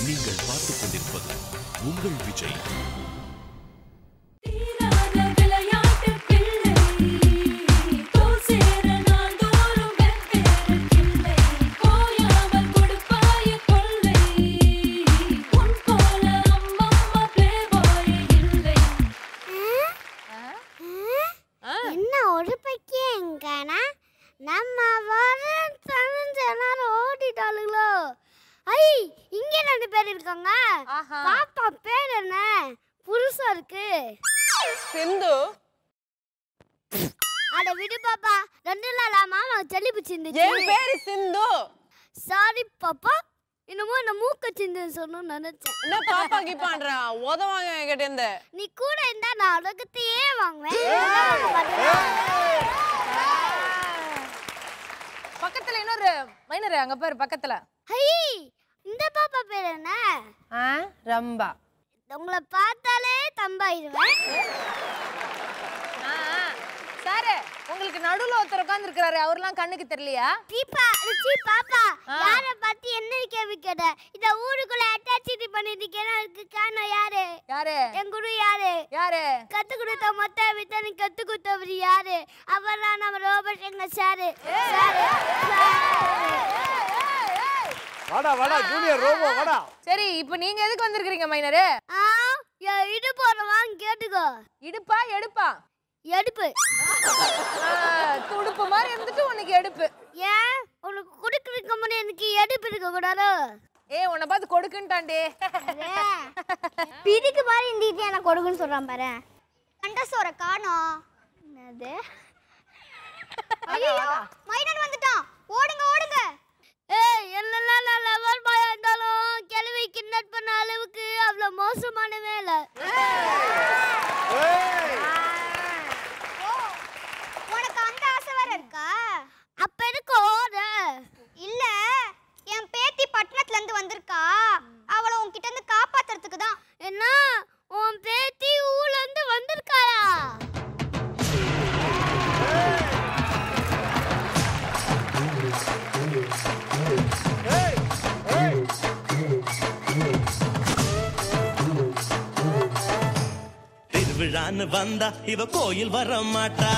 நீங்கள் பார்த்துக் கொண்டிருப்பது உங்கள் விஜய் தீராத விளையாட்டு பிள்ளை தோல் சேர நாள்தோறும் வெவ்வேறு கிள்ளை ஓயாமல் கொடுப்பாய கொள்ளை உன் போல அம்மம்மா playboy இல்லை என்ன ஒரு பைக்கியம் எங்கனா நம்ம வர தெரிஞ்ச எல்லாரும் ஓடிட்டாளுங்களோ ஐ இங்க ரெண்டு பேர் இருக்காங்க ஆஹா. பாப்பா பேர் என்ன புதுசா இருக்கு சிந்து அட விடு பாப்பா ரெண்டு நாளா மாமா சளி பிடிச்சிருந்துச்சு என் பேரு சிந்து சாரி பாப்பா என்னமோ என்ன மூக்க சிந்துன்னு சொல்லணும்னு நினைச்சேன் என்ன பாப்பா கிப்பான்றேன் உதவாங்க என்கிட்ட இருந்து நீ கூட இருந்தா நான் உலகத்தையே வாங்குவேன் என்ன பாத்தீங்களா? பக்கத்துல இன்னொரு மைனர் அங்க பாரு பக்கத்துல ஐ இந்த பாப்பா பேர் என்ன ரம்பா உங்களை பார்த்தாலே தம்பாயிருவேன் சாரு உங்களுக்கு நடுவுல ஒருத்தர் உட்கார்ந்து இருக்கிறாரு அவர்லாம் கண்ணுக்கு தெரியலையா தீபா ரிச்சி பாப்பா ஆ. யார பத்தி என்ன கேள்வி கேட்ட இந்த ஊருக்குள்ள அட்டாச்சிட்டி பண்ணிட்டு இருக்கு காரணம் யாரு யாரு என் குரு யாரு யாரு கத்து கொடுத்த மொத்த வித்தனை கத்து கொடுத்தவர் யாரு அவர் தான் நம்ம ரோபர்ட் எங்க சாரு சாரு வாடா வாடா ஜூனியர் ரோபோ வாடா சரி இப்போ நீங்க எதுக்கு வந்திருக்கீங்க மைனரு ஆ என் இடு போறவாங்க கேட்டுக்கோ இடுப்பா எடுப்பா எடுப்பு ஆ, துடுப்பு மாதிரி இருந்துட்டு உனக்கு எடுப்பு ஏன் உனக்கு கொடுக்குறதுக்கு முன்னாடி எனக்கு எடுப்பு இருக்க கூடாதோ ஏய் உன்னை பார்த்து கொடுக்குன்ட்டாண்டே பிடிக்கு மாதிரி இருந்துட்டு எனக்கு கொடுக்குன்னு சொல்றான் பாரு கண்டசோர காணோம் என்னது ஐயோ மைடன் வந்துட்டான் ஓடுங்க ஓடுங்க ஏய் என்னெல்லாம் நான் லெவல் பாயா இருந்தாலும் கிழவி கிண்டட் பண்ண அளவுக்கு அவ்வளோ மோசமான வேலை உனக்கு அந்த ஆசை வேற இருக்கா அப்ப எதுக்கு ஓட இல்ல என் பேத்தி பட்டணத்துல இருந்து வந்திருக்கா அவளை உன்கிட்ட இருந்து காப்பாத்துறதுக்கு தான் என்ன உன் பேத்தி ஊர்ல இருந்து வந்திருக்காளா திருவிழான்னு வந்தா இவ கோயில் வர மாட்டா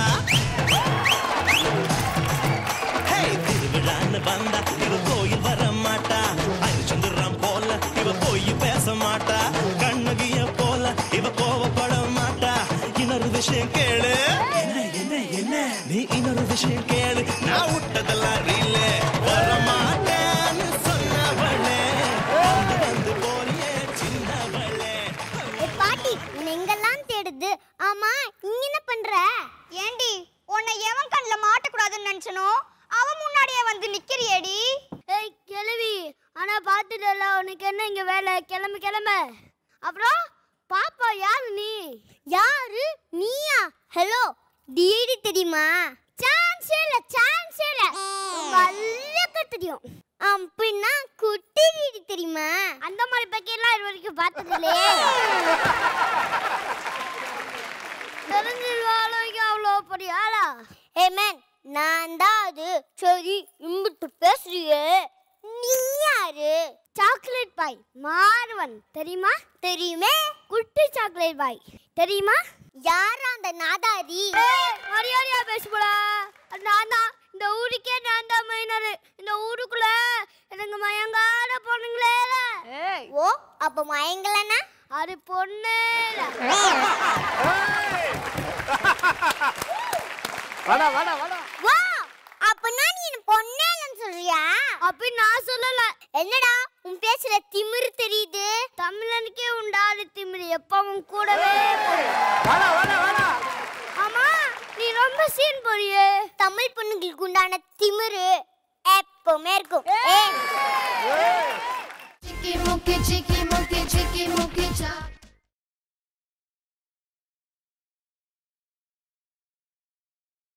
ஹே, திருவிழான்னு வந்தா இவ கோயில் வர மாட்டா ஹரிச்சந்திரம் போல இவ போய் பேச மாட்டா கண்ணகிய போல இவ கோவப்பட மாட்டா இன்னொரு விஷயம் கேளு என்ன என்ன என்ன நீ இன்னொரு விஷயம் கேளு நான் விட்டதெல்லாம் ரீல வர மாட்டேன்னு சொன்னவளே வந்து வந்து போறியே சின்னவளே ஏய் பாட்டி உன்னை எங்கெல்லாம் தேடுது ஆமா இங்க என்ன பண்ற ஏண்டி உன்னை எவன் கண்ணுல மாட்டக்கூடாதுன்னு நினைச்சனோ அவன் முன்னாடியே வந்து நிக்கிறியேடி ஏய் கிளவி ஆனா பாத்துட்டல உனக்கு என்ன இங்க வேலை கிளம்பு கிளம்பு அப்புறம் பாப்பா யாரு நீ யாரு நீயா ஹலோ டிடி தெரியுமா சான்ஸ் இல்ல சான்ஸ் இல்ல வல்லக்க தெரியும் அப்படின்னா குட்டி டிடி தெரியுமா அந்த மாதிரி பக்கெல்லாம் இது வரைக்கும் பார்த்தது இல்லையே தெரிஞ்சிருவாளுங்க அவ்வளோ பெரிய ஆளா ஏ மேன் நான் தான் அது சரி இம்பிட்டு பேசுறியே நீ யாரு சாக்லேட் பாய் மாறுவன் தெரியுமா தெரியுமே குட்டி சாக்லேட் பாய் தெரியுமா யாரா அந்த நாதாரி மரியாதையா பேச போல நான் தான் இந்த ஊருக்கே நான் தான் மைனரு இந்த ஊருக்குள்ள எனக்கு மயங்காத பொண்ணுங்களே இல்ல. ஏய் ஓ அப்ப மயங்கலனா அது பொண்ணு வாடா வாடா வாடா வா அப்பனா நீ என்ன பொண்ணேலன்னு சொல்றியா அப்படி நான் சொல்லல என்னடா உன் பேசுற திமிரு தெரியுது தமிழனுக்கே உண்டாது திமிரு எப்பவும் கூடவே போகும். வாடா வாடா வாடா ஆமா நீ ரொம்ப சீன் போறியே தமிழ் பொண்ணுங்களுக்கு உண்டான திமிரு எப்பவுமே இருக்கும் ஏய் சிக்கி முக்கி சிக்கி